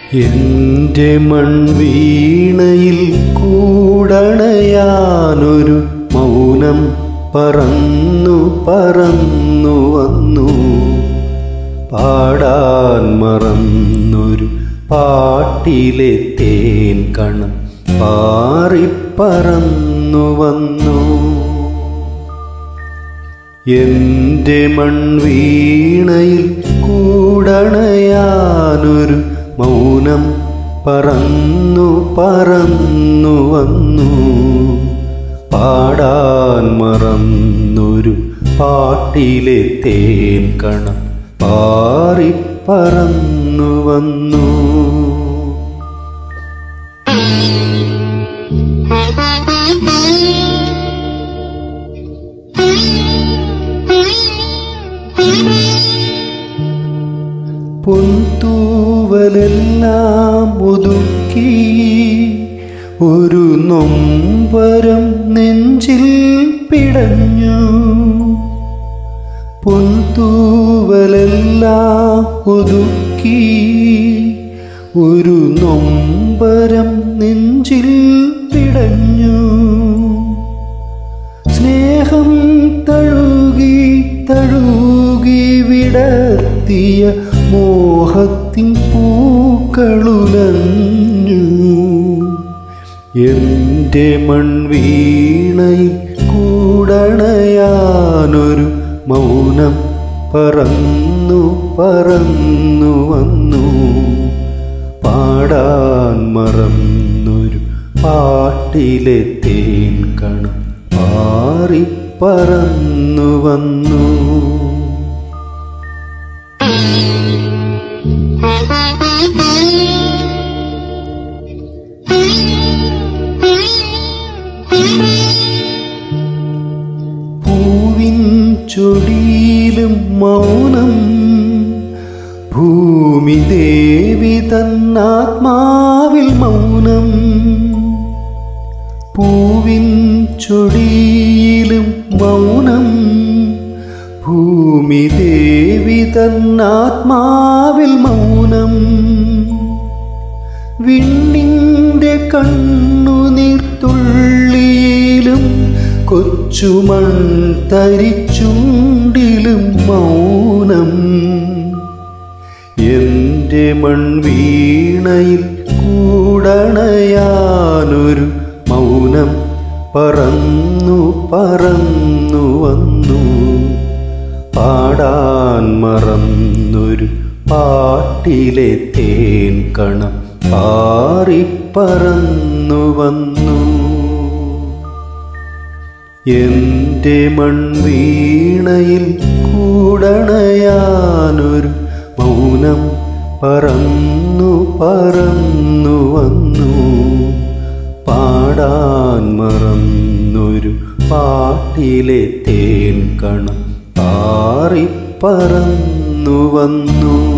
എൻ്റെ മൺവീണയിൽ കൂടണയാനൊരു മൗനം പറന്നു പറന്നു വന്നു പാടാൻ മറന്നൊരു പാട്ടിലെ തേൻ കണം പാറിപ്പറന്നു വന്നു എൻ്റെ മൺവീണയിൽ കൂടണയാനൊരു മൗനം പറന്നു പറന്നു വന്നു പാടാൻ മറന്നൊരു പാട്ടിലെ തേൻ കണം പാറിപ്പറന്നു വന്നു പൊന്തൂവലെല്ലാം ഒതുക്കി ഒരു നൊമ്പരം നെഞ്ചിൽ പിടഞ്ഞു പൊന്തൂവലെല്ലാം ഒതുക്കി ഒരു നൊമ്പരം നെഞ്ചിൽ പിടഞ്ഞു സ്നേഹം തഴുകി തഴുകി വിടർത്തിയ മോഹത്തിൻ പൂക്കളുലഞ്ഞു എൻ്റെ മൺവീണയിൽ കൂടണയാനൊരു മൗനം പറന്നു പറന്നു വന്നു പാടാൻ മറന്നൊരു പാട്ടിലെ തേൻ കണം പാറിപ്പറന്നു വന്നു പൂവിൻ ചൊടിയിലും മൗനം ഭൂമി ദേവി തന്നാത്മാവിൽ മൗനം പൂവിൻ ചൊടിയിലും മൗനം ഭൂമി ദേവി തന്നാത്മാവിൽ മൗനം വിണ്ണിൻ്റെ കണ്ണുനീർത്തുള്ളിയിലും കൊച്ചുമൺ തരിച്ചുണ്ടിലും മൗനം എൻ്റെ മൺവീണയിൽ കൂടണയാനൊരു മൗനം പറന്നു പറന്നു വന്നു പാടാൻ മറന്നൊരു പാട്ടിലെ തേൻ കണം പാറിപ്പറന്നു വന്നു എൻ്റെ മൺവീണയിൽ കൂടണയാനൊരു മൗനം പറന്നു പറന്നു വന്നു പാടാൻ മറന്നൊരു പാട്ടിലെ തേൻ കണം പാറിപ്പറന്നു വന്നു